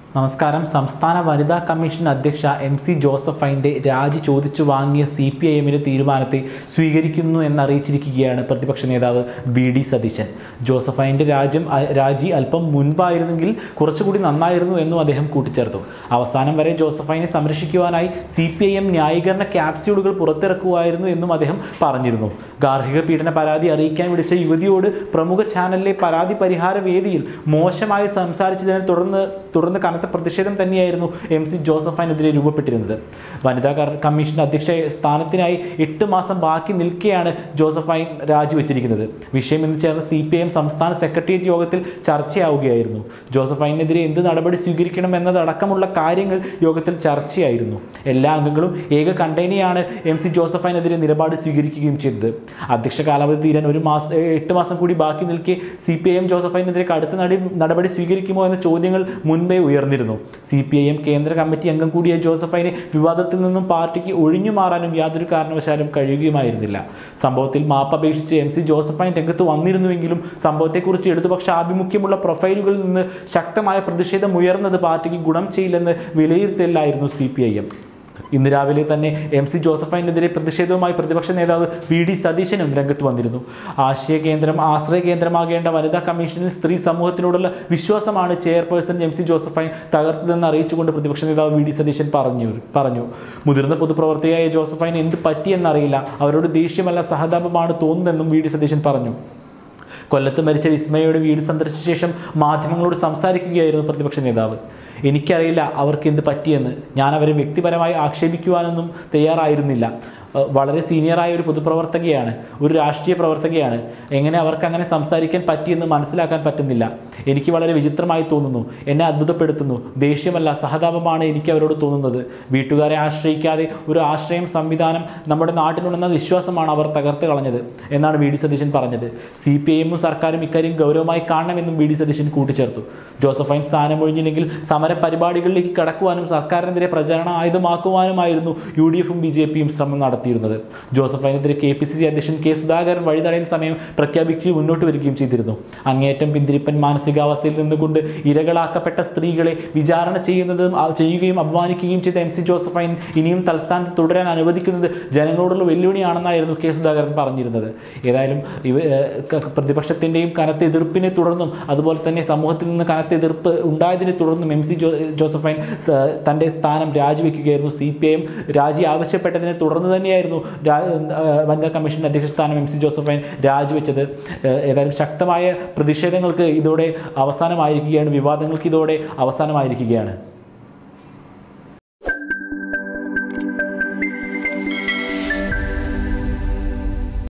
നമസ്കാരം സംസ്ഥാന വനിതാ കമ്മീഷൻ അധ്യക്ഷ എം സി ജോസഫൈൻ്റെ രാജി ചോദിച്ചു വാങ്ങിയ സി പി ഐ എമ്മിൻ്റെ തീരുമാനത്തെ സ്വീകരിക്കുന്നു എന്നറിയിച്ചിരിക്കുകയാണ് പ്രതിപക്ഷ നേതാവ് വി ഡി സതീശൻ ജോസഫൈൻ്റെ രാജ്യം അ- രാജി അല്പം മുൻപായിരുന്നെങ്കിൽ കുറച്ചുകൂടി നന്നായിരുന്നു എന്നും അദ്ദേഹം കൂട്ടിച്ചേർത്തു അവസാനം വരെ ജോസഫൈനെ സംരക്ഷിക്കുവാനായി സി പി ഐ എം ന്യായീകരണ ക്യാപ്സ്യൂളുകൾ പുറത്തിറക്കുമായിരുന്നു എന്നും അദ്ദേഹം പറഞ്ഞിരുന്നു ഗാർഹിക പീഡന പരാതി അറിയിക്കാൻ വിളിച്ച യുവതിയോട് പ്രമുഖ ചാനലിലെ പരാതി പരിഹാര വേദിയിൽ മോശമായി സംസാരിച്ചതിനെ തുടർന്ന് തുടർന്ന് കനത്ത പ്രതിഷേധം തന്നെയായിരുന്നു എം സി ജോസഫൈനെതിരെ രൂപപ്പെട്ടിരുന്നത് വനിതാ കർ- കമ്മീഷൻ അധ്യക്ഷ സ്ഥാനത്തിനായി എട്ട് മാസം ബാക്കി നിൽക്കെയാണ് ജോസഫൈൻ രാജിവെച്ചിരിക്കുന്നത് വിഷയം ഇന്ന് ചേർന്ന സി പി എം സംസ്ഥാന സെക്രട്ടേറിയറ്റ് യോഗത്തിൽ ചർച്ചയാവുകയായിരുന്നു ജോസഫൈനെതിരെ എന്ത് നടപടി സ്വീകരിക്കണം എന്നതടക്കമുള്ള കാര്യങ്ങൾ യോഗത്തിൽ ചർച്ചയായിരുന്നു എല്ലാ അംഗങ്ങളും ഏക കണ്ടേനെയാണ് എം സി ജോസഫൈനെതിരെ നിലപാട് സ്വീകരിക്കുകയും ചെയ്തത് അധ്യക്ഷ കാലാവധി തീരാൻ ഒരു മാസം എട്ട് മാസം കൂടി ബാക്കി നിൽക്കെ സി പി ഐ എം ജോസഫൈനെതിരെ കടുത്ത നട നടപടി സ്വീകരിക്കുമോ എന്ന ചോദ്യങ്ങൾ മുൻപേ ഉയർന്നിരുന്നു സി പി ഐ എം കേന്ദ്ര കമ്മിറ്റി അംഗം കൂടിയ ജോസഫൈനെ വിവാദത്തിൽ നിന്നും പാർട്ടിക്ക് ഒഴിഞ്ഞു മാറാനും യാതൊരു കാരണവശാലും കഴിയുകയുമായിരുന്നില്ല സംഭവത്തിൽ മാപ്പപേക്ഷിച്ച് എം സി ജോസഫൈൻ രംഗത്ത് വന്നിരുന്നുവെങ്കിലും സംഭവത്തെക്കുറിച്ച് ഇടതുപക്ഷ ആഭിമുഖ്യമുള്ള പ്രൊഫൈലുകളിൽ നിന്ന് ശക്തമായ പ്രതിഷേധം ഉയർന്നത് പാർട്ടിക്ക് ഗുണം ചെയ്യില്ലെന്ന് വിലയിരുത്തലായിരുന്നു സി പി ഐ എം ഇന്ന് രാവിലെ തന്നെ എം സി ജോസഫൈനെതിരെ പ്രതിഷേധവുമായി പ്രതിപക്ഷ നേതാവ് വി ഡി സതീശനും രംഗത്ത് വന്നിരുന്നു ആശയ കേന്ദ്രം ആശ്രയ കേന്ദ്രമാകേണ്ട വനിതാ കമ്മീഷനിൽ സ്ത്രീ സമൂഹത്തിനോടുള്ള വിശ്വാസമാണ് ചെയർപേഴ്സൺ എം സി ജോസഫൈൻ തകർത്തതെന്ന് അറിയിച്ചുകൊണ്ട് പ്രതിപക്ഷ നേതാവ് വി ഡി സതീശൻ പറഞ്ഞു പറഞ്ഞു മുതിർന്ന പൊതുപ്രവർത്തകയായ ജോസഫൈൻ എന്ത് പറ്റിയെന്നറിയില്ല അവരോട് ദേഷ്യമല്ല സഹതാപമാണ് തോന്നുന്നതെന്നും വി ഡി സതീശൻ പറഞ്ഞു കൊല്ലത്ത് മരിച്ച വിസ്മയയുടെ വീട് സന്ദർശിച്ച ശേഷം മാധ്യമങ്ങളോട് സംസാരിക്കുകയായിരുന്നു പ്രതിപക്ഷ നേതാവ് എനിക്കറിയില്ല അവർക്ക് എന്ത് പറ്റിയെന്ന് ഞാൻ അവരെ വ്യക്തിപരമായി ആക്ഷേപിക്കുവാനൊന്നും തയ്യാറായിരുന്നില്ല അഹ് വളരെ സീനിയറായ ഒരു പൊതുപ്രവർത്തകയാണ് ഒരു രാഷ്ട്രീയ പ്രവർത്തകയാണ് എങ്ങനെ അവർക്ക് അങ്ങനെ സംസാരിക്കാൻ പറ്റിയെന്ന് മനസ്സിലാക്കാൻ പറ്റുന്നില്ല എനിക്ക് വളരെ വിചിത്രമായി തോന്നുന്നു എന്നെ അത്ഭുതപ്പെടുത്തുന്നു ദേഷ്യമല്ല സഹതാപമാണ് എനിക്ക് അവരോട് തോന്നുന്നത് വീട്ടുകാരെ ആശ്രയിക്കാതെ ഒരു ആശ്രയം സംവിധാനം നമ്മുടെ നാട്ടിലുണ്ടെന്ന വിശ്വാസമാണ് അവർ തകർത്ത് കളഞ്ഞത് എന്നാണ് വി ഡി സതീശൻ പറഞ്ഞത് സി പി ഐ എമ്മും സർക്കാരും ഇക്കാര്യം ഗൗരവമായി കാണണമെന്നും വി ഡി സതീശൻ കൂട്ടിച്ചേർത്തു ജോസഫൈൻ സ്ഥാനമൊഴിഞ്ഞില്ലെങ്കിൽ സമര പരിപാടികളിലേക്ക് കടക്കുവാനും സർക്കാരിനെതിരെ പ്രചരണ ആയുധമാക്കുവാനുമായിരുന്നു യു ഡി എഫും ബി ജെ പിയും ശ്രമം നടത്തിയിരുന്നത് ജോസഫൈനെതിരെ കെ പി സി സി അധ്യക്ഷൻ കെ സുധാകരൻ വഴിതടയൽ സമയം പ്രഖ്യാപിക്കുകയും മുന്നോട്ട് വരികയും ചെയ്തിരുന്നു അങ്ങേയറ്റം പിന്തിരിപ്പൻ മാനസികാവസ്ഥയിൽ നിന്നുകൊണ്ട് ഇരകളാക്കപ്പെട്ട സ്ത്രീകളെ വിചാരണ ചെയ്യുന്നതും ആ- ചെയ്യുകയും അപമാനിക്കുകയും ചെയ്ത എം സി ജോസഫൈൻ ഇനിയും തൽസ്ഥാനത്ത് തുടരാൻ അനുവദിക്കുന്നത് ജനങ്ങളോടുള്ള വെല്ലുവിളിയാണെന്നായിരുന്നു കെ സുധാകരൻ പറഞ്ഞിരുന്നത് ഏതായാലും ഇവ ഏഹ് ക- പ്രതിപക്ഷത്തിൻ്റെയും കനത്ത എതിർപ്പിനെ തുടർന്നും അതുപോലെ തന്നെ സമൂഹത്തിൽ നിന്ന് കനത്ത എതിർപ്പ് ഉണ്ടായതിനെ തുടർന്നും എം സി ജോ ജോസഫൈൻ സ- തൻ്റെ സ്ഥാനം രാജിവെക്കുകയായിരുന്നു സി പി ഐ എം രാജി ആവശ്യപ്പെട്ടതിനെ തുടർന്ന് തന്നെയായിരുന്നു രാ- ഏഹ് വനിതാ കമ്മീഷൻ അധ്യക്ഷ സ്ഥാനം എം സി ജോസഫൈൻ രാജിവെച്ചത് ഏഹ് ഏതായാലും ശക്തമായ പ്രതിഷേധങ്ങൾക്ക് ഇതോടെ അവസാനമായിരിക്കുകയാണ് വിവാദങ്ങൾക്ക് ഇതോടെ അവസാനമായിരിക്കുകയാണ്